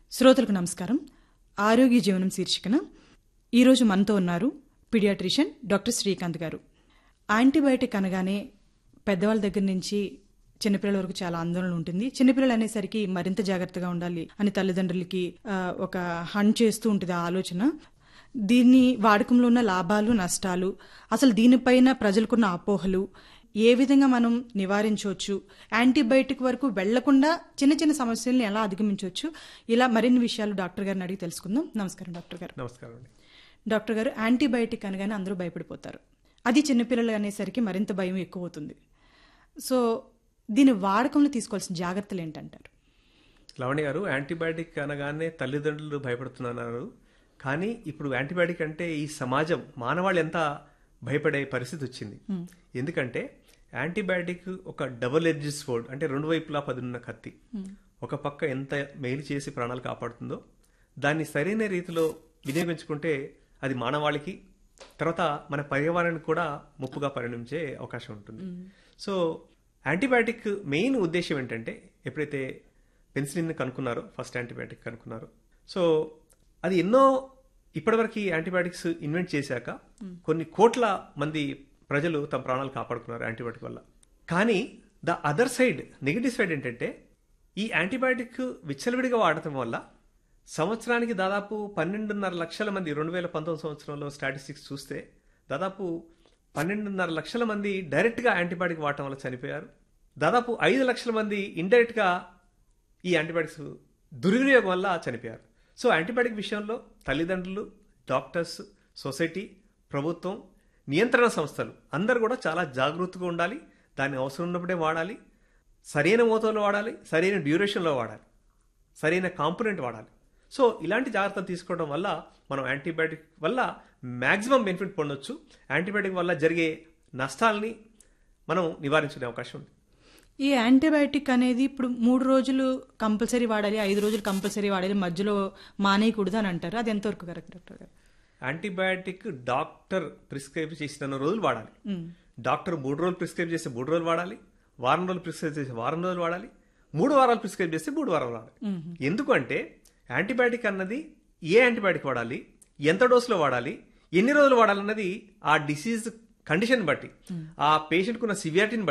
శ్రోతలకు నమస్కారం ఆరోగ్య జీవనం శీర్షికన ఈరోజు మనతో ఉన్నారు పీడియాట్రిషియన్ డాక్టర్ శ్రీకాంత్ గారు యాంటీబయాటిక్ అనగానే పెద్దవాళ్ళ దగ్గర నుంచి చిన్నపిల్లల వరకు చాలా ఆందోళన ఉంటుంది చిన్నపిల్లలు అనేసరికి మరింత జాగ్రత్తగా ఉండాలి అని తల్లిదండ్రులకి ఆ, ఒక హన్ చేస్తూ ఉంటుంది ఆ ఆలోచన దీన్ని వాడకంలో ఉన్న లాభాలు నష్టాలు అసలు దీనిపైన ప్రజలకున్న అపోహలు ఏ విధంగా మనం నివారించవచ్చు యాంటీబయాటిక్ వరకు వెళ్లకుండా చిన్న చిన్న సమస్యల్ని ఎలా అధిగమించవచ్చు ఇలా మరిన్ని విషయాలు డాక్టర్ గారిని అడిగి తెలుసుకుందాం నమస్కారం డాక్టర్ గారు నమస్కారం అండి డాక్టర్ గారు యాంటీబయాటిక్ అనగానే అందరూ భయపడిపోతారు అది చిన్నపిల్లలు అనేసరికి మరింత భయం ఎక్కువ అవుతుంది సో దీని వాడకంలో తీసుకోవాల్సిన జాగ్రత్తలు ఏంటంటారు లవణి గారు యాంటీబయాటిక్ అనగానే తల్లిదండ్రులు భయపడుతున్నారు కానీ ఇప్పుడు యాంటీబయాటిక్ అంటే ఈ సమాజం మానవాళి ఎంత భయపడే పరిస్థితి వచ్చింది ఎందుకంటే యాంటీబయాటిక్ ఒక డబుల్ ఎడ్జ్ స్వోర్డ్ అంటే రెండు వైపులా పదున్న కత్తి ఒక పక్క ఎంత మేలు చేసి ప్రాణాలు కాపాడుతుందో దాన్ని సరైన రీతిలో వినియోగించుకుంటే అది మానవాళికి తర్వాత మన పర్యావరణానికి కూడా ముప్పుగా పరిణమించే అవకాశం ఉంటుంది సో యాంటీబయాటిక్ మెయిన్ ఉద్దేశం ఏంటంటే ఎప్పుడైతే పెన్సిలిన్ కనుక్కున్నారో ఫస్ట్ యాంటీబయాటిక్ కనుక్కున్నారో సో అది ఎన్నో ఇప్పటివరకు యాంటీబయాటిక్స్ ఇన్వెంట్ చేశాక కొన్ని కోట్ల మంది ప్రజలు తమ ప్రాణాలు కాపాడుకున్నారు యాంటీబయాటిక్ వల్ల కానీ the other side negative side ఏంటంటే ఈ యాంటీబయాటిక్ విచ్చలవిడిగా వాడటం వల్ల సంవత్సరానికి దాదాపు పన్నెండున్నర లక్షల మంది రెండు వేల పంతొమ్మిది సంవత్సరంలో స్టాటిస్టిక్స్ చూస్తే దాదాపు పన్నెండున్నర లక్షల మంది డైరెక్ట్గా యాంటీబయాటిక్ వాడటం వల్ల చనిపోయారు దాదాపు ఐదు లక్షల మంది ఇండైరెక్ట్గా ఈ యాంటీబయాటిక్స్ దుర్వినియోగం వల్ల చనిపోయారు సో యాంటీబయాటిక్ విషయంలో తల్లిదండ్రులు డాక్టర్స్ సొసైటీ ప్రభుత్వం నియంత్రణ సంస్థలు అందరూ కూడా చాలా జాగృతిగా ఉండాలి దాన్ని అవసరం ఉన్నప్పుడే వాడాలి సరైన మోతాదులో వాడాలి సరైన డ్యూరేషన్లో వాడాలి సరైన కాంపోనెంట్ వాడాలి సో ఇలాంటి జాగ్రత్తలు తీసుకోవడం వల్ల మనం యాంటీబయాటిక్ వల్ల మ్యాక్సిమం బెనిఫిట్ పొందొచ్చు యాంటీబయాటిక్ వల్ల జరిగే నష్టాలని మనం నివారించుకునే అవకాశం ఉంది ఈ యాంటీబయాటిక్ అనేది ఇప్పుడు మూడు రోజులు కంపల్సరీ వాడాలి ఐదు రోజులు కంపల్సరీ వాడాలి మధ్యలో మానేయకూడదు అని అంటారు అది ఎంతవరకు కరెక్ట్ డాక్టర్ గారు యాంటీబయాటిక్ డాక్టర్ ప్రిస్క్రైబ్ చేసిన రోజులు వాడాలి డాక్టర్ మూడు రోజులు ప్రిస్క్రైబ్ చేస్తే మూడు రోజులు వాడాలి వారం రోజులు ప్రిస్క్రైబ్ చేస్తే వారం రోజులు వాడాలి మూడు వారాలు ప్రిస్క్రైబ్ చేస్తే మూడు వారాలు వాడాలి ఎందుకంటే యాంటీబయాటిక్ అన్నది ఏ యాంటీబయాటిక్ వాడాలి ఎంత డోసులో వాడాలి ఎన్ని రోజులు వాడాలన్నది ఆ డిసీజ్ కండిషన్ బట్టి ఆ పేషెంట్కున్న సివియారిటీని